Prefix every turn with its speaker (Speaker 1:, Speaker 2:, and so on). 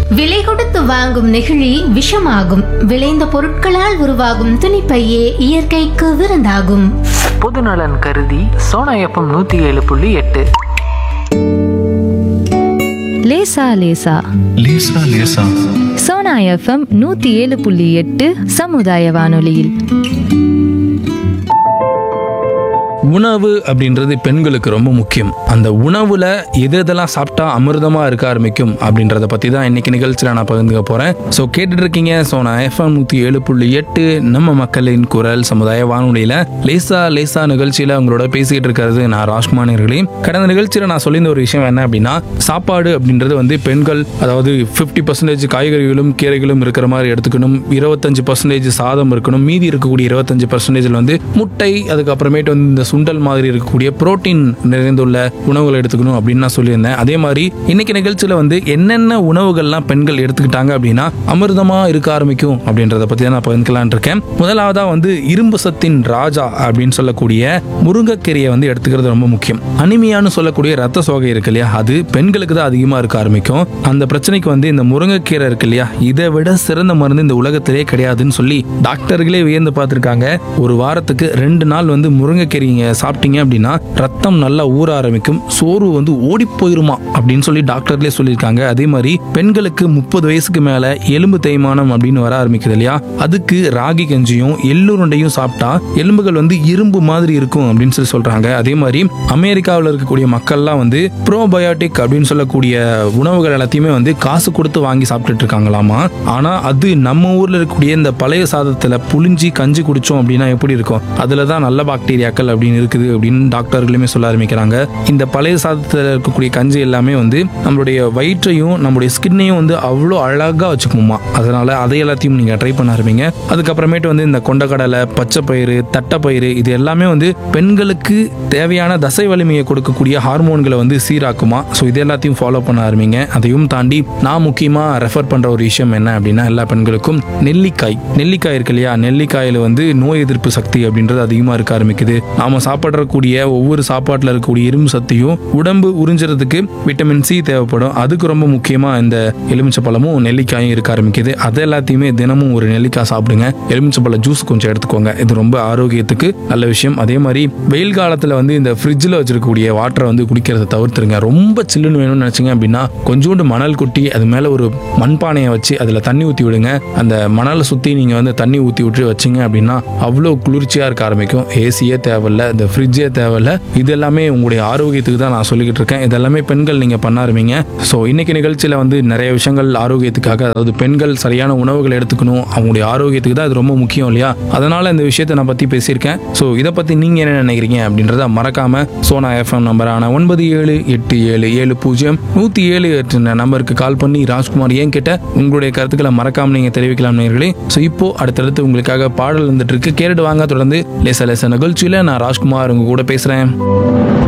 Speaker 1: விலை கொடுத்து வாங்கும் நெகிழி விஷமாகும் விளைந்த பொருட்களால் உருவாகும் துணிப்பையே இயற்கைக்கு விருந்தாகும்
Speaker 2: பொதுநலன் கருதி சோனா எஃப்எம் நூற்றி ஏழு புள்ளி எட்டு
Speaker 3: லேசா லேசா
Speaker 4: லேசா லேசா
Speaker 3: சோனா எஃப்எம் நூத்தி ஏழு புள்ளி எட்டு சமுதாய வானொலியில்
Speaker 5: உணவு அப்படின்றது பெண்களுக்கு ரொம்ப முக்கியம் அந்த உணவுல எது எதெல்லாம் சாப்பிட்டா அமிர்தமா இருக்க ஆரம்பிக்கும் அப்படின்றத பத்தி தான் இன்னைக்கு நிகழ்ச்சியில் நான் பகிர்ந்துக்க போறேன் ஸோ கேட்டுட்டு இருக்கீங்க ஸோ நான் எஃப்எம் நூத்தி ஏழு புள்ளி எட்டு நம்ம மக்களின் குரல் சமுதாய வானொலியில லேசா லேசா நிகழ்ச்சியில உங்களோட பேசிக்கிட்டு இருக்கிறது நான் ராஜ்குமார் அவர்களே கடந்த நிகழ்ச்சியில நான் சொல்லியிருந்த ஒரு விஷயம் என்ன அப்படின்னா சாப்பாடு அப்படின்றது வந்து பெண்கள் அதாவது ஃபிஃப்டி பர்சன்டேஜ் காய்கறிகளும் கீரைகளும் இருக்கிற மாதிரி எடுத்துக்கணும் இருபத்தஞ்சு பர்சன்டேஜ் சாதம் இருக்கணும் மீதி இருக்கக்கூடிய இருபத்தஞ்சு பர்சன்டேஜில் வந்து முட்டை அதுக்கப்புறமேட்டு வந்து இந்த சுண்டல் மாதிரி இருக்கக்கூடிய புரோட்டீன் நிறைந்துள்ள உணவுகளை எடுத்துக்கணும் அப்படின்னு நான் சொல்லியிருந்தேன் அதே மாதிரி இன்னைக்கு நிகழ்ச்சியில் வந்து என்னென்ன உணவுகள்லாம் பெண்கள் எடுத்துக்கிட்டாங்க அப்படின்னா அமிர்தமா இருக்க ஆரம்பிக்கும் அப்படின்றத பற்றி தான் நான் பகிர்ந்துக்கலான் இருக்கேன் முதலாவதா வந்து இரும்பு சத்தின் ராஜா அப்படின்னு சொல்லக்கூடிய முருங்கைக்கீரையை வந்து எடுத்துக்கிறது ரொம்ப முக்கியம் அனிமியான்னு சொல்லக்கூடிய ரத்த சோகை இருக்கு இல்லையா அது பெண்களுக்கு தான் அதிகமாக இருக்க ஆரம்பிக்கும் அந்த பிரச்சனைக்கு வந்து இந்த முருங்கைக்கீரை இருக்கு இல்லையா இதை விட சிறந்த மருந்து இந்த உலகத்திலே கிடையாதுன்னு சொல்லி டாக்டர்களே வியந்து பார்த்துருக்காங்க ஒரு வாரத்துக்கு ரெண்டு நாள் வந்து முருங்கைக்கீரைங்க சாப்பிட்டீங்க அப்படின்னா ரத்தம் நல்லா ஊற ஆரம்பிக்கும் சோறு வந்து ஓடி போயிருமா அப்படின்னு சொல்லி டாக்டர்களே சொல்லியிருக்காங்க அதே மாதிரி பெண்களுக்கு முப்பது வயசுக்கு மேல எலும்பு தேய்மானம் அப்படின்னு வர ஆரம்பிக்குது இல்லையா அதுக்கு ராகி கஞ்சியும் எள்ளுருண்டையும் சாப்பிட்டா எலும்புகள் வந்து இரும்பு மாதிரி இருக்கும் அப்படின்னு சொல்லி சொல்றாங்க அதே மாதிரி அமெரிக்காவில் இருக்கக்கூடிய மக்கள்லாம் வந்து ப்ரோபயோட்டிக் அப்படின்னு சொல்லக்கூடிய உணவுகள் எல்லாத்தையுமே வந்து காசு கொடுத்து வாங்கி சாப்பிட்டுட்டு இருக்காங்களாமா ஆனா அது நம்ம ஊர்ல இருக்கக்கூடிய இந்த பழைய சாதத்துல புளிஞ்சி கஞ்சி குடிச்சோம் அப்படின்னா எப்படி இருக்கும் அதுல தான் நல்ல பாக்டீரியாக்கள் அப்படின்னு இருக்குது அப்படின்னு டாக்டர்களுமே சொல்ல ஆரம்பிக்கிறாங்க இந்த பழைய சாதத்தில் இருக்கக்கூடிய கஞ்சி எல்லாமே வந்து நம்மளுடைய வயிற்றையும் நம்மளுடைய ஸ்கின்னையும் வந்து அவ்வளோ அழகாக வச்சுக்குமா அதனால அதை எல்லாத்தையும் நீங்கள் ட்ரை பண்ண ஆரம்பிங்க அதுக்கப்புறமேட்டு வந்து இந்த கொண்டக்கடலை பச்சைப்பயிறு தட்டைப்பயிறு இது எல்லாமே வந்து பெண்களுக்கு தேவையான தசை வலிமையை கொடுக்கக்கூடிய ஹார்மோன்களை வந்து சீராக்குமா ஸோ இது எல்லாத்தையும் ஃபாலோ பண்ண ஆரம்பிங்க அதையும் தாண்டி நான் முக்கியமாக ரெஃபர் பண்ணுற ஒரு விஷயம் என்ன அப்படின்னா எல்லா பெண்களுக்கும் நெல்லிக்காய் நெல்லிக்காய் இருக்கு இல்லையா நெல்லிக்காயில் வந்து நோய் எதிர்ப்பு சக்தி அப்படின்றது அதிகமாக இருக்க ஆரம்பிக்குது நாம சாப்பிடக்கூடிய ஒவ்வொரு சாப்பாட்டில் இருக்கக்கூடிய இரும்பு சக்தியும் உடம்பு உறிஞ்சுறதுக்கு விட்டமின் சி தேவைப்படும் அதுக்கு ரொம்ப முக்கியமாக இந்த எலுமிச்சை பழமும் நெல்லிக்காயும் இருக்க ஆரம்பிக்குது அது எல்லாத்தையுமே தினமும் ஒரு நெல்லிக்காய் சாப்பிடுங்க எலுமிச்சை பழ ஜூஸ் கொஞ்சம் எடுத்துக்கோங்க இது ரொம்ப ஆரோக்கியத்துக்கு நல்ல விஷயம் அதே மாதிரி வெயில் காலத்தில் வந்து இந்த ஃப்ரிட்ஜில் வச்சிருக்கக்கூடிய வாட்டரை வந்து குடிக்கிறத தவிர்த்துருங்க ரொம்ப சில்லுன்னு வேணும்னு நினச்சிங்க அப்படின்னா கொஞ்சோண்டு மணல் கொட்டி அது மேலே ஒரு மண்பானையை வச்சு அதில் தண்ணி ஊற்றி விடுங்க அந்த மணலை சுற்றி நீங்கள் வந்து தண்ணி ஊற்றி விட்டு வச்சிங்க அப்படின்னா அவ்வளோ குளிர்ச்சியாக இருக்க ஆரம்பிக்கும் ஏசியே தேவையில்ல இந்த ஃப்ரிட்ஜே தேவையில்ல இது எல்லாமே உங்களுடைய ஆரோக்கியத்துக்கு தான் நான் சொல்லிக்கிட்டு இருக்கேன் இதெல்லாமே பெண்கள் நீங்கள் பண்ண ஆரம்பிங்க ஸோ இன்னைக்கு நிகழ்ச்சியில் வந்து நிறைய விஷயங்கள் ஆரோக்கியத்துக்காக அதாவது பெண்கள் சரியான உணவுகள் எடுத்துக்கணும் அவங்களுடைய ஆரோக்கியத்துக்கு தான் இது ரொம்ப முக்கியம் இல்லையா அதனால இந்த விஷயத்தை நான் பற்றி பேசியிருக்கேன் ஸோ இதை பற்றி நீங்கள் என்ன நினைக்கிறீங்க அப்படின்றத மறக்காம சோனா எஃப்எம் நம்பரான ஒன்பது ஏழு எட்டு ஏழு ஏழு பூஜ்ஜியம் நூற்றி ஏழு எட்டு நம்பருக்கு கால் பண்ணி ராஜ்குமார் ஏன் கேட்ட உங்களுடைய கருத்துக்களை மறக்காம நீங்கள் தெரிவிக்கலாம் நேர்களே ஸோ இப்போ அடுத்தடுத்து உங்களுக்காக பாடல் வந்துட்டு இருக்கு கேட்டுட்டு வாங்க தொடர்ந்து லேச லேச நிகழ்ச்சியில் நான் ராஜ்குமார் உங்க கூட பேசுகிறேன்